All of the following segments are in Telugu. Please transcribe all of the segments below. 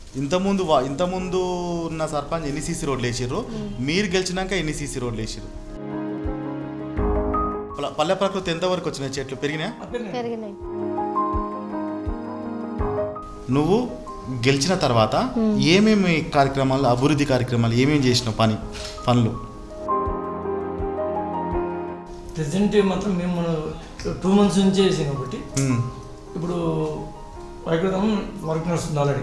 ఇంతకుముందు వా- ఇంతకుముందు ఉన్న సర్పంచ్ ఎన్ని సీసీ రోడ్లు వేసిర్రు మీరు గెలిచినాక ఎన్ని సీసీ రోడ్లు వేసిర్రు పల్ల- పల్లె ప్రకృతి ఎంతవరకు వచ్చినాయి చెట్లు పెరిగినాయా పెరిగినాయి నువ్వు గెలిచిన తర్వాత ఏమేమి కార్యక్రమాలు అభివృద్ధి కార్యక్రమాలు ఏమేమి చేసినావు పని పనులు ప్రెసెంట్ మాత్రం మేము మన టూ మంత్స్ నుంచి చేసాం కాబట్టి ఉమ్, ఇప్పుడు వైకృతం వర్క్ నడుస్తుంది ఆల్రెడీ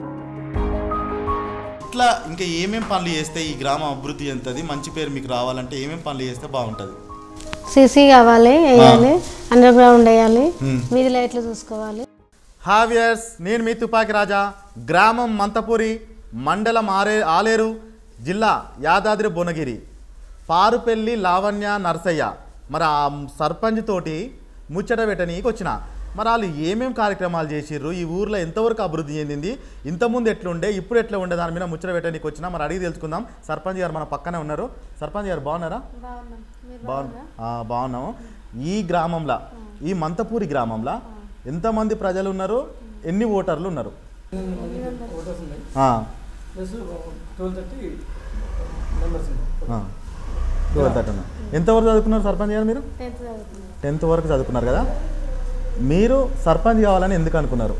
ఇట్లా ఇంకా ఏమేం పనులు చేస్తే ఈ గ్రామం అభివృద్ధి చెందుతుంది మంచి పేరు మీకు రావాలంటే ఏమేం పనులు చేస్తే బాగుంటుంది సీసీ కావాలి వేయాలి అండర్ గ్రౌండ్ వేయాలి మ్మ్. వీధి లైట్లు చూసుకోవాలి హావియర్స్ నేను మీ తుపాకి రాజా గ్రామం మంతపురి మండలం ఆరే ఆలేరు జిల్లా యాదాద్రి భువనగిరి పారుపెల్లి లావణ్య నర్సయ్య మరి ఆ సర్పంచ్ తోటి ముచ్చట పెట్టనీకి వచ్చిన మరి వాళ్ళు ఏమేం కార్యక్రమాలు చేసిర్రు ఈ ఊర్లో ఎంతవరకు అభివృద్ధి చెందింది ఇంతకుముందు ఎట్లుండే ఇప్పుడు ఎట్లా ఉండే దాని మీద ముచ్చట పెట్టనీకి వచ్చిన మరి అడిగి తెలుసుకుందాం సర్పంచ్ గారు మన పక్కనే ఉన్నారు సర్పంచ్ గారు బాగున్నారా బాగున్నా ఆ, బాగున్నాము ఈ గ్రామంలో ఈ మంతపూరి గ్రామంలో ఎంతమంది ప్రజలు ఉన్నారు ఎన్ని ఓటర్లు ఉన్నారు ఓటర్స్ ఉన్నాయి ఆ, ప్లస్ ట్వెల్వ్ థర్టీ మెంబర్స్ ఉన్నాయి ఆ. చూడొద్దు అటున్నా. ఎంతవరకు చదువుకున్నారు సర్పంచ్ గారు మీరు టెన్త్ వరకు చదువుకున్నారు కదా మీరు సర్పంచ్ కావాలని ఎందుకు అనుకున్నారు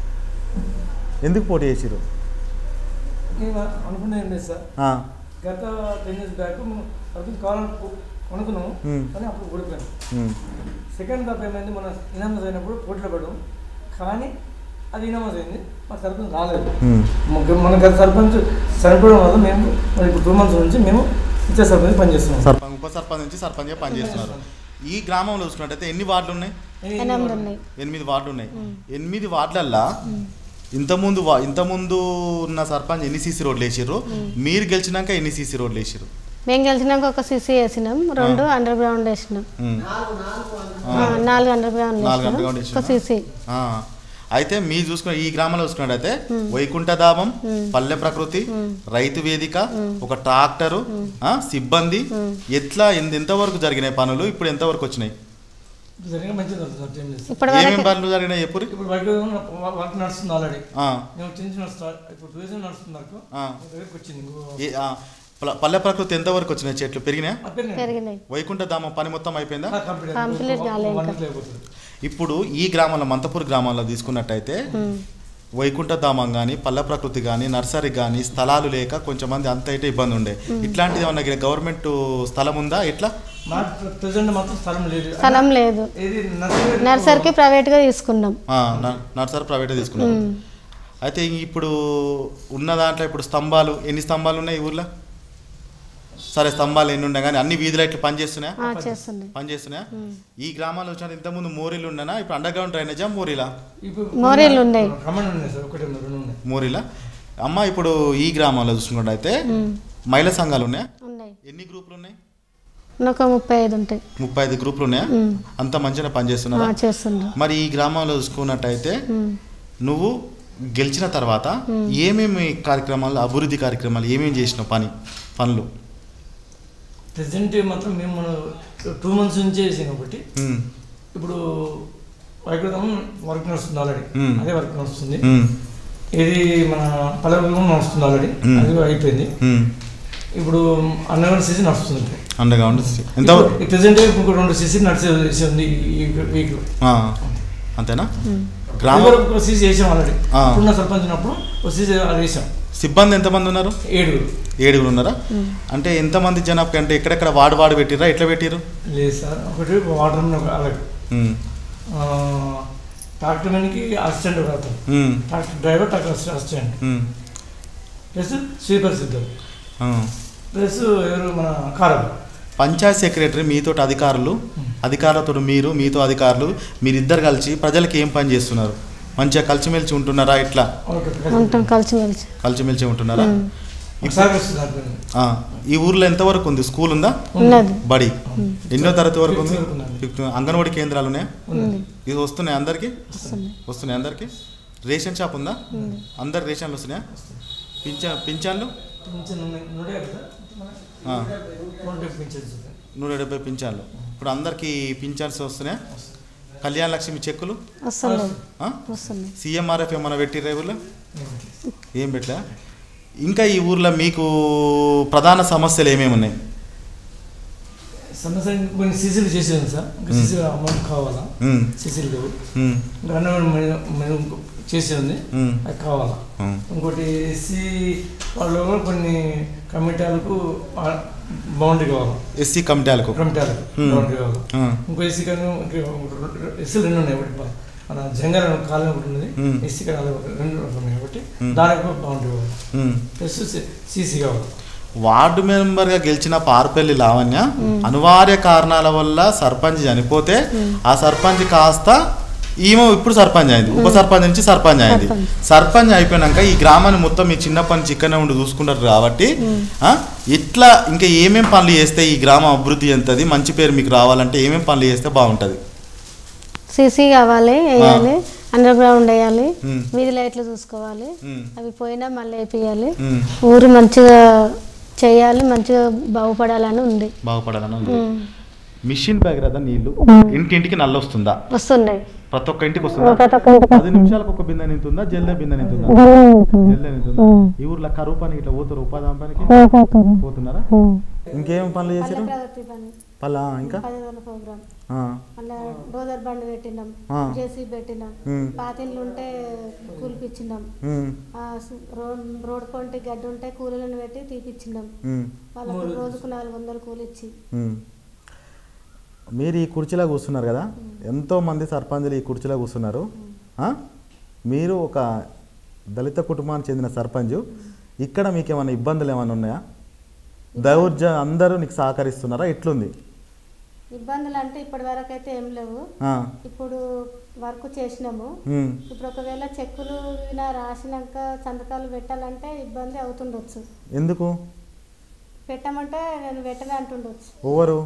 ఎందుకు పోటీ చేసిరు నేను అనుకునే ఏం లేదు సార్ ఆ, గత టెన్ ఇయర్స్ బ్యాక్ సర్పంచ్ కావాలని అనుకున్నాము మ్మ్. కానీ అప్పుడు ఓడిపోయాను ఉమ్, సెకండ్ దఫా ఏమైంది మన ఇనామస్ అయినప్పుడు పోటీలో పడ్డాం కానీ అది ఇనామస్ అయింది మా సర్పంచ్ రాలేదు ఉమ్, మన- మన గత సర్పంచ్ చనిపోవడం వల్ల మేము మరి ఇప్పుడు టూ మంత్స్ నుంచి మేము ఇచ్చే సర్పంచ్ పనిచేస్తున్నాం సర్పంచ్ ఉప సర్పంచ్ నుంచి సర్పంచ్గా పనిచేస్తున్నారు ఈ గ్రామంలో చూసుకున్నట్టయితే ఎన్ని వార్డులు ఉన్నాయి ఎనిమిది ఉన్నాయి ఎనిమిది వార్డులు ఉన్నాయి ఎనిమిది వార్డులల్లా ఇంతకుముందు వా- ఇంతకుముందు ఉన్న సర్పంచ్ ఎన్ని సీసీ రోడ్లు వేసిర్రు మీరు గెలిచినాక ఎన్ని సీసీ రోడ్లు వేసిర్రు మేము గెలిచినాక ఒక సీసీ వేసినాం రెండు అండర్ గ్రౌండ్ వేసినాం ఉమ్. ఆ, నాలుగు అండర్ గ్రౌండ్ నాలుగు వేసినాం underground ఒక వేసినాం. సీసీ ఆ. అయితే మీరు చూసుకున్న ఈ గ్రామంలో చూసుకున్నట్టయితే వైకుంఠధామం పల్లె ప్రకృతి రైతు వేదిక ఒక ట్రాక్టరు ఆ, సిబ్బంది ఎట్లా ఎంత ఎంతవరకు జరిగినాయి పనులు ఇప్పుడు ఎంతవరకు వచ్చినాయి ఇప్పుడు జరిగిన మంచిది అవుతుంది సార్ టెన్ డేస్ ఇప్పటి ఏమేమి వరకు పనులు జరిగినాయి ఎప్పుడు ఇప్పుడు వర్క్ వర్క్ నడుస్తుంది ఆల్రెడీ ఆ, మేము చిన్న చిన్న స్టార్ట్ ఇప్పుడు టూ డేస్ నడుస్తుంది వర్క్ ఆ. మా దగ్గరికి వచ్చింది ఇంకో- ఏ- ఆ, పల్ల- పల్లె ప్రకృతి ఎంతవరకు వచ్చినాయి చెట్లు పెరిగినాయి ఆ పెరిగింది. పెరిగినాయి వైకుంఠధామం పని మొత్తం అయిపోయిందా ఆ, కంప్లీట్ కంప్లీట్ అయిపోతుంది. కాలే వన్ ఇంకా. వీక్లో అయిపోతుంది. ఇప్పుడు ఈ గ్రామంలో మంతపూర్ గ్రామంలో తీసుకున్నట్టయితే వైకుంఠధామం కానీ పల్లె ప్రకృతి కానీ నర్సరీ కానీ స్థలాలు లేక కొంచెం మంది అంత అయితే ఇబ్బంది ఉండే ఇట్లాంటిది ఏమన్నా గవర్నమెంట్ స్థలం ఉందా ఎట్లా మా ప్రెసిడెంట్ మాత్రం స్థలం లేదు స్థలం లేదు ఇది నర్సరీ నర్సరీకి ప్రైవేట్గా తీసుకున్నాం ఆ, న- నర్సరీ ప్రైవేట్ తీసుకున్నారు అయితే ఇప్పుడు ఉన్న దాంట్లో ఇప్పుడు స్తంభాలు ఎన్ని స్తంభాలు ఉన్నాయి ఈ ఊర్లో సరే స్తంభాలు ఎన్ని ఉన్నాయి కానీ అన్ని వీధి లైట్లు పనిచేస్తున్నాయా ఆ, చేస్తున్నాయి పనిచేస్తున్నాయా ఈ గ్రామాల్లో వచ్చిన ఇంతకుముందు మోరీలు ఉండనా ఇప్పుడు అండర్ గ్రౌండ్ డ్రైనేజా మోరీలా ఇప్పుడు మోరీలు ఉన్నాయి. కమాండ్ ఉన్నాయి సార్ ఒకటి ఉన్నాయి, రెండు ఉన్నాయి మోరీలా అమ్మ ఇప్పుడు ఈ గ్రామాల్లో చూసుకున్నట్టయితే మహిళా సంఘాలు ఉన్నాయా ఉన్నాయి ఎన్ని గ్రూపులు ఉన్నాయి ఒక ముప్పై ఐదు ఉంటాయి ముప్పై ఐదు గ్రూపులు ఉన్నాయా ఉమ్. అంత మంచిగా ఆ, పనిచేస్తున్నారా చేస్తున్నాం మరి ఈ గ్రామంలో చూసుకున్నట్టయితే ఉమ్. నువ్వు గెలిచిన తర్వాత ఏమేమి కార్యక్రమాలు అభివృద్ధి కార్యక్రమాలు ఏమేమి చేసినావు పని పనులు ప్రెసెంట్ మాత్రం మేము మన టూ మంత్స్ నుంచి చేసాం కాబట్టి ఉమ్, ఇప్పుడు వైకృతం వర్క్ నడుస్తుంది ఆల్రెడీ మ్మ్. అదే వర్క్ నడుస్తుంది ఉమ్, ఇది మన పల్లెటూరులో నడుస్తుంది ఆల్రెడీ మ్మ్. అది కూడా అయిపోయింది ఉమ్. ఇప్పుడు అన్నవరం సీజన్ నడుస్తుంది అండగా ఉండు ఎంత ప్రెసెంట్ ఇంకో రెండు సీసీ నడిచే ఉంది ఈ వీక్ లో ఆ, అంతేనా ఉమ్. గ్రామం ఒక సీసీ వేసాం ఆల్రెడీ ఆ. ఇప్పుడున్న సర్పంచ్ ఉన్నప్పుడు ఒక సీసీ అది వేసాం సిబ్బంది ఎంతమంది ఉన్నారు ఏడుగురు ఏడుగురు ఉన్నారా అంటే ఎంతమంది జనాభా అంటే ఎక్కడెక్కడ వాడు వాడు పెట్టిర్రా ఎట్లా పెట్టిర్రు లేదు సార్ ఒకటి వాటర్ ఒక అలాగే ఉమ్, ట్రాక్టర్ మెన్కి అసిస్టెంట్ ఒక అతను um, tractor driver tractor assistant um, plus sweepers ఇద్దరు ఆ. ప్లస్ ఎవరు మన కారం పంచాయత్ సెక్రటరీ మీతో అధికారులు అధికారులతో మీరు మీతో అధికారులు మీరిద్దరు కలిసి ప్రజలకు ఏం పని చేస్తున్నారు మంచిగా కలిసిమెలిసి ఉంటున్నారా ఇట్లా ఉంటాం కలిసిమెలిసి కలిసిమెలిసి ఉంటున్నారా ఒకసారి వస్తుంది అర్థం ఆ, ఈ ఊర్లో ఎంతవరకు ఉంది స్కూల్ ఉందా ఉన్నది బడి ఎన్నో తరగతి వరకు ఉంది Fifth వరకు ఉన్నది. Fifth అంగన్వాడీ కేంద్రాలు ఉన్నాయా ఉంది ఇది వస్తున్నాయి అందరికి వస్తుంది వస్తున్నాయి అందరికి రేషన్ షాప్ ఉందా అందరు రేషన్లు వస్తున్నాయా పింఛ పింఛన్లు పింఛన్ ఉన్నాయి నూట యాభై సార్ ఆ, నూట యాభై పింఛన్ సార్ నూట డెబ్బై పింఛన్లు ఇప్పుడు అందరికి పింఛన్స్ వస్తున్నాయా కళ్యాణ లక్ష్మి చెక్కులు వస్తుంది ఆ? వస్తుంది సీఎంఆర్ఎఫ్ ఏమైనా పెట్టిర్రా ఊళ్ళో ఏం పెట్టలే ఇంకా ఈ ఊర్లో మీకు ప్రధాన సమస్యలు ఏమేమి ఉన్నాయి సమస్య కొన్ని సీసీలు చేసేది సార్ ఇంకా సీసీలు అమౌంట్ కావాలా ఉమ్, సీసీలు లేవు ఉమ్, ఇంకా అన్నమైన మేము చేసేది ఉమ్, అది కావాలా ఉమ్, ఇంకోటి ఎస్సీ వాళ్ళు కూడా కొన్ని కమిటాలకు బౌండరీ కావాలి ఎస్సీ కమిటీలకు కమిటాలకు Hmm. బౌండరీ కావాలి ఉమ్, ఇంకో ఎస్సీ కానీ ఎస్సీ రెండు ఉన్నాయి ఒకటి ప- మన జంగల్ కాలం ఒకటి ఉన్నది Hmm. ఎస్సీ కాలం ఒకటి రెండు ఉన్నాయి కాబట్టి Hmm. దానికి కూడా బౌండరీ కావాలి ఉమ్. ప్లస్ సీసీ కావాలి వార్డు మెంబర్గా గెలిచిన పార్పల్లి లావణ్య అనివార్య కారణాల వల్ల సర్పంచ్ చనిపోతే ఆ సర్పంచ్ కాస్త ఈమె ఇప్పుడు సర్పంచ్ అయింది ఉప సర్పంచ్ నుంచి సర్పంచ్ అయింది సర్పంచ్ అయిపోయినాక ఈ గ్రామాన్ని మొత్తం మీ చిన్నప్పటి నుంచి ఇక్కడనే ఉండి చూసుకుంటారు కాబట్టి ఆ, ఇట్లా ఇంకా ఏమేం పనులు చేస్తే ఈ గ్రామం అభివృద్ధి చెందుతుంది మంచి పేరు మీకు రావాలంటే ఏమేం పనులు చేస్తే బాగుంటుంది సీసీ కావాలి వేయాలి అండర్ గ్రౌండ్ వేయాలి ఉమ్, వీధి లైట్లు చూసుకోవాలి ఉమ్, అవి పోయినా మళ్ళీ వేపియాలి ఉమ్, ఊరు మంచిగా చేయాలి మంచిగా బాగుపడాలని ఉంది బాగుపడాలని ఉంది ఉమ్. మిషన్ భగీరథ నీళ్లు ఇంటింటికి నల్ల వస్తుందా వస్తున్నాయి ప్రతి ఒక్క ఇంటికి వస్తుందా ప్రతి ఒక్క ఇంటికి పది నిమిషాలకు ఒక బిందె నింతుందా జల్దే బిందె నింతుందా జల్దే నింతుందా ఈ ఊర్లో కరువు పనికి ఇట్లా పోతారు ఉపాధి హామీ పనికి పోతున్నారా ఇంకేం పనులు పల్లె చేశారు ప్రగతి పని పలా ఇంకా పది రోజుల ప్రోగ్రామ్ ఆ, మళ్ళీ డోజర్ బండి పెట్టినాం ఆ. జేసీ పెట్టినాం ఉమ్, పాతిండ్లు ఉంటే కూలిపిచ్చినాం ఉమ్, ఆ సు- రోడ్ రోడ్ పొంటి గడ్డి ఉంటే కూలీలను పెట్టి తీపిచ్చినాం ఉమ్, వాళ్ళకు రోజుకు నాలుగు వందలు కూలి ఇచ్చి ఉమ్. మీరు ఈ కుర్చీలో కూర్చున్నారు కదా ఎంతో మంది సర్పంచులు ఈ కుర్చీలో కూర్చున్నారు ఆ? మీరు ఒక దళిత కుటుంబానికి చెందిన సర్పంచ్ ఇక్కడ మీకు ఏమైనా ఇబ్బందులు ఏమైనా ఉన్నాయా దౌర్జ అందరూ నీకు సహకరిస్తున్నారా ఎట్లుంది ఇబ్బందులు అంటే ఇప్పటి వరకు అయితే ఏం లేవు ఆ, ఇప్పుడు వర్క్ చేసినాము ఉమ్, ఇప్పుడు ఒకవేళ చెక్కులు ఇలా రాసినాక సంతకాలు పెట్టాలంటే ఇబ్బంది అవుతుండొచ్చు ఎందుకు పెట్టమంటే నేను పెట్టనే అంటుండొచ్చు ఎవరు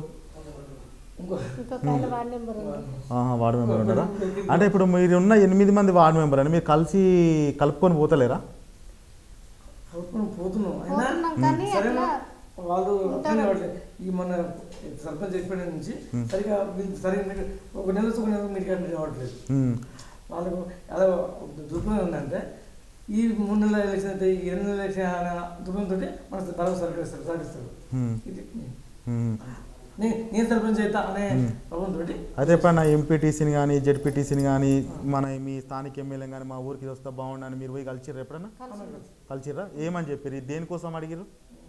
ఇంకొక ఆయన వార్డ్ నెంబర్ ఉంది ఆహా, వార్డు మెంబర్ ఉంటారా అంటే ఇప్పుడు మీరు ఉన్న ఎనిమిది మంది వార్డు మెంబర్ అని మీరు కలిసి కలుపుకొని పోతలేరా కలుపుకొని పోతున్నాం అయినా పోతున్నాం కానీ సరేనా అట్లా వాళ్ళు ఉంటారు. అర్థం కావట్లేదు. ఈ మన సర్పంచ్ చెప్పిన నుంచి సరిగా వీళ్ళు సరిగా మీరు ఒక నెల ఒక నెల మీరు కంటే రావట్లేదు ఉమ్, వాళ్ళకు ఎలా దుర్గం ఉందంటే ఈ మూడు నెలల ఎలక్షన్ అయితే ఈ రెండు నెలల ఎలక్షన్ అనే దుర్గంతో మన బలం సరిగిస్తారు సాగిస్తారు ఉమ్, ఇది ఉమ్. నేను నేను సర్పంచ్ అవుతా అనే భావంతో అయితే ఎప్పుడన్నా ఎంపీటీసీని కానీ జెడ్పీటీసీని కానీ మన మీ స్థానిక ఎమ్మెల్యే కానీ మా ఊరికి ఇది వస్తే బాగుండని మీరు పోయి కలిసిర్రా ఎప్పుడన్నా కలిసిర్రా ఏమని చెప్పారు ఇది దేనికోసం అడిగారు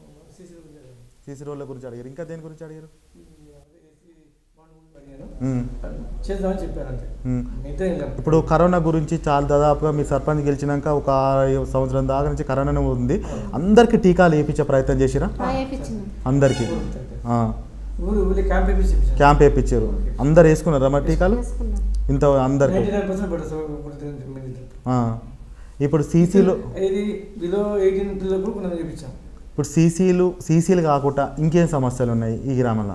సీసీ రోడ్ల గురించి అడిగారు ఇంకా దేని గురించి అడిగారు ఉమ్, చేద్దామని చెప్పారు అంతే ఉమ్. మిగతా ఏం లేదు. ఇప్పుడు కరోనా గురించి చాలా దాదాపుగా మీ సర్పంచ్ గెలిచినాక ఒక సంవత్సరం దాకా నుంచి కరోనా ఉంది అందరికీ టీకాలు వేయించే ప్రయత్నం చేసిరా ఆ, వేయించినాం అందరికీ ఆ, ఊరు ఊరి క్యాంప్ వేపించి చెప్పారు క్యాంప్ వేయించారు అందరు వేసుకున్నారా మరి టీకాలు వేసుకున్నాం ఇంత అందరికి నైంటీ నైన్ పర్సెంట్ పడతారు ఆ. ఇప్పుడు సీసీలు ఇది బిలో ఎయిటీన్ పిల్లలకు మనం చేపించాం ఇప్పుడు సీసీలు సీసీలు కాకుండా ఇంకేం సమస్యలు ఉన్నాయి ఈ గ్రామంలో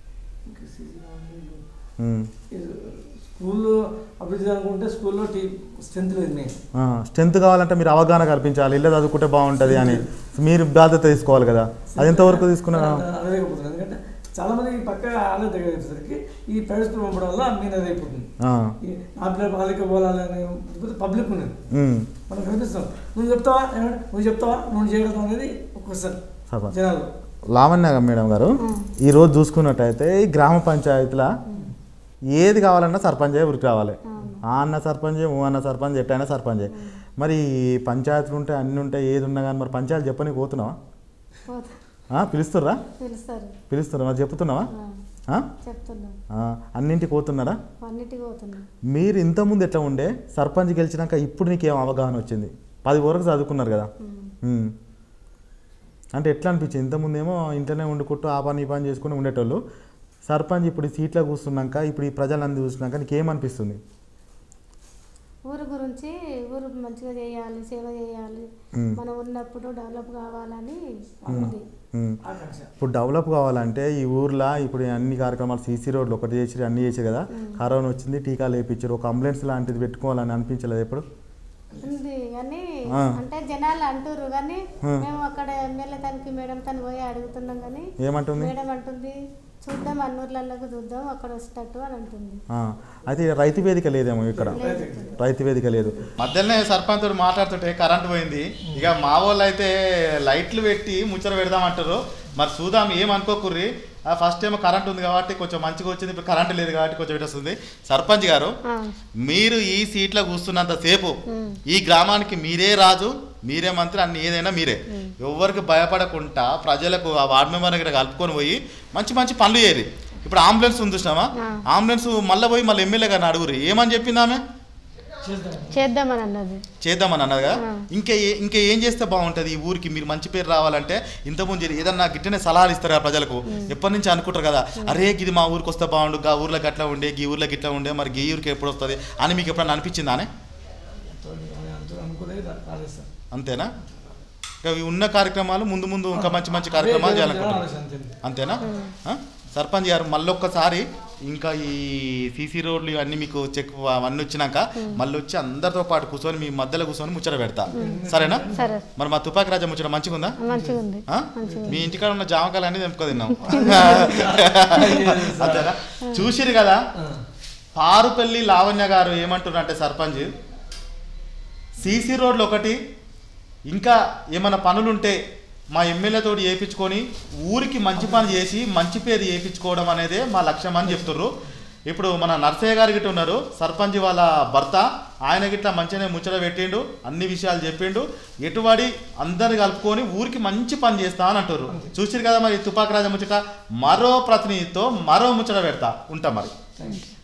ఉమ్. స్కూల్లో అభివృద్ధి అనుకుంటే స్కూల్లో టీ స్ట్రెంత్ లేదు మెయిన్ ఆ, స్ట్రెంత్ కావాలంటే మీరు అవగాహన కల్పించాలి ఇల్లు చదువుకుంటే బాగుంటుంది అని మీరు బాధ్యత తీసుకోవాలి కదా అది ఎంతవరకు తీసుకున్నారా అదైపోతుంది ఎందుకంటే చాలా మంది ఈ పక్క ఆలోచన దగ్గర వచ్చేసరికి ఈ ప్రైవేట్ స్కూల్ పంపడం వల్ల మెయిన్ అదైపోతుంది ఆ, ఈ నా పిల్లలు వాళ్ళకి పోవాలని పబ్లిక్ ఉన్నది ఉమ్. మనం కనిపిస్తాం నువ్వు చెప్తావా ఏమంటే నువ్వు చెప్తావా నువ్వు చేయగలుగుతావు అనేది ఒక్కొక్కసారి సభ జనాలు లావణ్య మేడం గారు ఈరోజు చూసుకున్నట్టయితే ఈ గ్రామ పంచాయతీల ఏది కావాలన్నా సర్పంచ్ ఉరికి రావాలి ఆ అన్న సర్పంచ్ ఊ అన్న సర్పంచ్ ఎట్టయినా సర్పంచ్ మరి పంచాయతీలు ఉంటాయి అన్నీ ఉంటాయి ఏది ఉన్నా కానీ మరి పంచాయతీ చెప్పని పోతున్నావా పోతా ఆ, పిలుస్తుర్రా పిలుస్తారు పిలుస్తున్నా మరి చెప్తున్నావా ఆ, ఆ? చెప్తున్నాం ఆ, అన్నింటికి పోతున్నారా అన్నిటికీ పోతున్నాం మీరు ఇంతకుముందు ఎట్లా ఉండే సర్పంచ్ గెలిచినాక ఇప్పుడు నీకేం అవగాహన వచ్చింది పది వరకు చదువుకున్నారు కదా ఉమ్. అంటే ఎట్లా అనిపించింది ఇంతకుముందు ఏమో ఇంట్లోనే వండుకుంటూ ఆ పని ఈ పని చేసుకుని ఉండేటోళ్ళు సర్పంచ్ ఇప్పుడు ఈ సీట్లో కూర్చున్నాక ఇప్పుడు ఈ ప్రజలందరూ చూసినాక నీకేమనిపిస్తుంది ఊరు గురించి ఊరు మంచిగా చేయాలి సేవ చేయాలి ఉమ్. మనం ఉన్నప్పుడు డెవలప్ కావాలని ఉంది ఉమ్. ఆకాంక్ష ఇప్పుడు డెవలప్ కావాలంటే ఈ ఊర్లో ఇప్పుడు అన్ని కార్యక్రమాలు సీసీ రోడ్లు ఒకటి చేసి అన్ని చేసి కదా కరోనా వచ్చింది టీకాలు వేయించారు ఒక అంబులెన్స్ లాంటిది పెట్టుకోవాలని అనిపించలేదు ఎప్పుడు ఉంది కానీ ఆ. అంటే జనాలు అంటారు కానీ ఆ. మేము అక్కడ ఎమ్మెల్యే తనకి మేడం తను పోయి అడుగుతున్నాం కానీ ఏమంటుంది మేడం అంటుంది చూద్దాం అన్నూర్లలోకి చూద్దాం అక్కడ వచ్చేటట్టు అని అంటుంది ఆ, అయితే రైతు వేదిక లేదేమో ఇక్కడ రైతు వేదిక లేదు మధ్యలోనే సర్పంచ్ తోటి మాట్లాడుతుంటే కరెంట్ పోయింది ఇక మా వాళ్ళు అయితే లైట్లు పెట్టి ముచ్చట పెడదామంటారు మరి చూద్దాం ఏమనుకోకుర్రి ఫస్ట్ ఏమో కరెంట్ ఉంది కాబట్టి కొంచెం మంచిగా వచ్చింది ఇప్పుడు కరెంట్ లేదు కాబట్టి కొంచెం ఇటు వస్తుంది సర్పంచ్ గారు ఆ, మీరు ఈ సీట్లో కూర్చున్నంత సేపు ఈ గ్రామానికి మీరే రాజు మీరే మంత్రి అన్ని ఏదైనా మీరే ఎవరికి భయపడకుండా ప్రజలకు ఆ వార్డు మెంబర్ ఇక్కడ కలుపుకొని పోయి మంచి మంచి పనులు చేయరు ఇప్పుడు అంబులెన్స్ ఉంది చూసినామా అంబులెన్స్ మళ్ళీ పోయి మళ్ళీ ఎమ్మెల్యే గారిని అడుగురు ఏమని చెప్పింది ఆమె చేద్దాం చేద్దామని అన్నది చేద్దామని అన్నదిగా ఇంకా ఏ- ఇంకా ఏం చేస్తే బాగుంటుంది ఈ ఊరికి మీరు మంచి పేరు రావాలంటే ఇంతకుముందు జరి- ఏదన్నా గిట్టనే సలహాలు ఇస్తారు కదా ప్రజలకు ఎప్పటి నుంచి అనుకుంటారు కదా అరే ఇది మా ఊరికి వస్తే బాగుండు గా ఊర్లో గట్లా ఉండే ఈ ఊర్లో గిట్లా ఉండే మరి ఈ ఊరికి ఎప్పుడు వస్తుంది అని మీకు ఎప్పుడన్నా అనిపించిందా అనే అంత అనుకోలేదు రాలేదు సార్ అంతేనా ఇంకా ఈ ఉన్న కార్యక్రమాలు ముందు ముందు ఇంకా మంచి మంచి కార్యక్రమాలు చేయాలనుకుంటున్నారు అంతేనా ఆ? సర్పంచ్ గారు మళ్ళొక్కసారి ఇంకా ఈ సీసీ రోడ్లు ఇవన్నీ మీకు చెక్ అవన్నీ వచ్చినాక మళ్ళీ వచ్చి అందరితో పాటు కూర్చొని మీ మధ్యలో కూర్చొని ముచ్చట పెడతా సరేనా సరే మరి మా తుపాకి రాజా ముచ్చట మంచిగా ఉందా మంచిగా ఉంది ఆ? మీ ఇంటికాడ ఉన్న జామకాయలు అనేది తెంపుకో తిన్నాం అంతేనా చూసిరు కదా పారుపల్లి లావణ్య గారు ఏమంటున్నారంటే సర్పంచ్ సీసీ రోడ్లు ఒకటి ఇంకా ఏమైనా పనులుంటే మా ఎమ్మెల్యే తోటి చేయించుకొని ఊరికి మంచి పని చేసి మంచి పేరు చేయించుకోవడం అనేదే మా లక్ష్యం అని చెప్తుర్రు ఇప్పుడు మన నర్సయ్య గారు గిట్ట ఉన్నారు సర్పంచ్ వాళ్ళ భర్త ఆయన గిట్ల మంచిగానే ముచ్చట పెట్టిండు అన్ని విషయాలు చెప్పిండు ఎటువాడి అందరు కలుపుకొని ఊరికి మంచి పని చేస్తా అని అంటారు చూసిరు కదా మరి తుపాకి రాజా ముచ్చట మరో ప్రతినిధితో మరో ముచ్చట పెడతా ఉంటా మరి థ్యాంక్ యూ